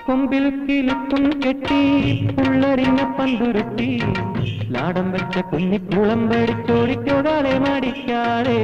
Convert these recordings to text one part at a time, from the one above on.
കൊമ്പിൽ കിലുക്കും കെട്ടി പുള്ളരിഞ്ഞ പന്തുരുത്തി ലാടം വെച്ച കുഞ്ഞിക്കുളം പഠിച്ചോടിക്കോകാതെ മടിക്കാതെ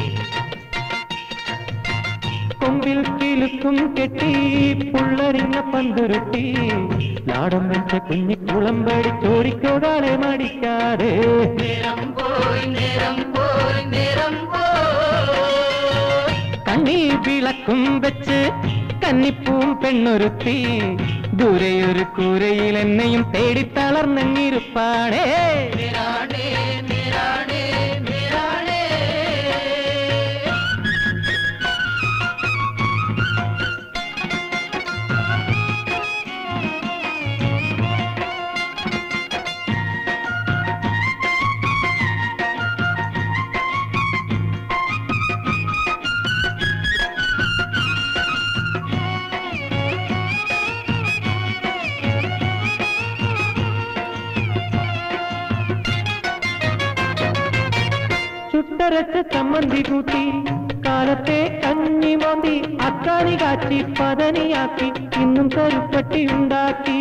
കൊമ്പിൽ കിലുക്കും കെട്ടി പുള്ളരിഞ്ഞ പന്തുരുത്തി ലാടം വെച്ച കുഞ്ഞിക്കുളം പഠിച്ചോടിക്കോകാതെ മടിക്കാതെ നേരം പോയി നേരം പോയി നേരം പോയി കണ്ണിൽ വിളക്കും വെച്ച് കന്നിപ്പൂം പെണ്ണൊരുത്തി ദൂരെയൊരു കൂരയിൽ എന്നെയും തേടി തളർന്നിരുപ്പാടേ നേരാണേ നേരാണേ നേരാണേ ചുട്ടരച്ച ചമ്മന്തി കൂട്ടി കാലത്തെ കഞ്ഞി മോന്തി അക്കാനി കാച്ചി പതനിയാക്കി ഇന്നും കരുപ്പട്ടി ഉണ്ടാക്കി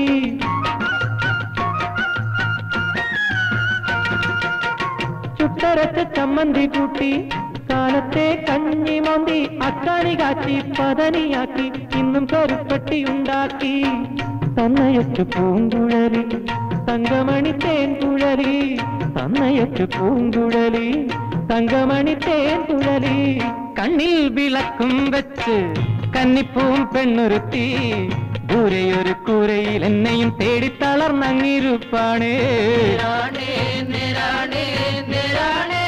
ചുട്ടരച്ച ചമ്മന്തി കൂട്ടി കാലത്തെ കഞ്ഞി മോന്തി അക്കാനി കാച്ചി പതനിയാക്കി ഇന്നും കരുപ്പട്ടി ഉണ്ടാക്കി തന്നയച്ചു പൂങ്കുഴലി തങ്കമണി തേൻ കുഴലി തന്നയച്ചു പൂങ്കുഴലി തങ്കമണി തേൻ കുഴലി കണ്ണിൽ വിളക്കും വെച്ച് കന്നിപ്പൂം പെണ്ണുരുത്തി ദൂരെയൊരു കൂരയിൽ എന്നെയും തേടി തളർന്നങ്ങിരുപ്പാണേ നേരാണേ നേരാണേ നേരാണേ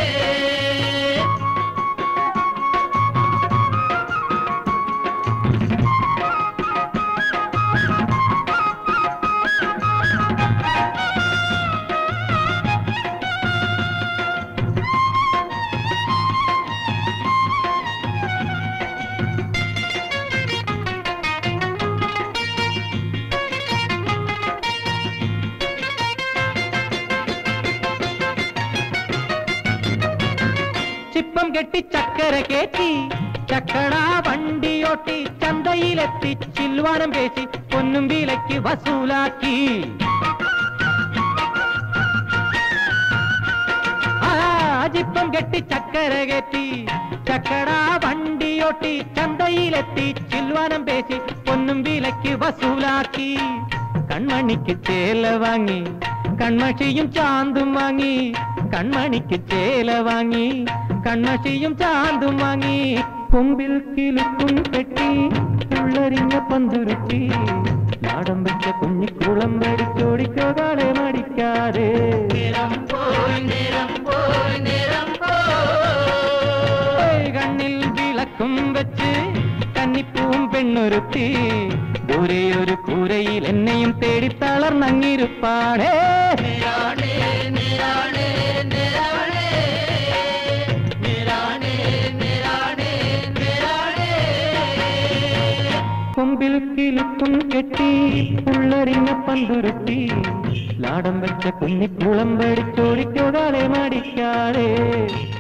ചിപ്പം കെട്ടി ചക്കര കേറ്റി ചക്കട വണ്ടിയോട്ടി ചന്തയിലെത്തി ചിൽവാനം പേശി പൊന്നും വിലയ്ക്ക് വസൂലാക്കി ആ ചിപ്പം കെട്ടി ചക്കര കയറ്റി ചക്കട വണ്ടിയോട്ടി ചന്തയിലെത്തി ചിൽവാനം പേശി പൊന്നും വിലയ്ക്ക് വസൂലാക്കി കൺമണിക്ക് ചേല വാങ്ങി കൺമഷിയും ചാന്തും വാങ്ങി കൺമണിക്ക് ചേല വാങ്ങി കൺമഷിയും ചാന്തും വാങ്ങി കൊമ്പിൽ കിലുക്കും കെട്ടി ഉള്ളരിഞ്ഞ പന്തുരുത്തി നാടൻ വെച്ച കുഞ്ഞിക്കുളം മേടിച്ചോടിക്കോകാതെ മടിക്കാതെ നേരം പോയി നേരം പോയി നേരം പോയി ഏയ് കണ്ണിൽ വിളക്കും വെച്ച് കന്നിപ്പൂം പെണ്ണൊരുത്തി ദൂരെ ഒരു കൂരയിൽ എന്നെയും തേടി തളർന്നങ്ങിരുപ്പാടേ നേരാണേ നേരാണേ നേരാണേ നേരാണേ നേരാണേ നേരാണേ കൊമ്പിൽ കിലുക്കും കെട്ടി പുള്ളറിഞ്ഞ പന്തുരുത്തി ലാടം വെച്ച കുഞ്ഞിക്കുളം പഠിച്ചോടിക്കോകാതെ മടിക്കാതെ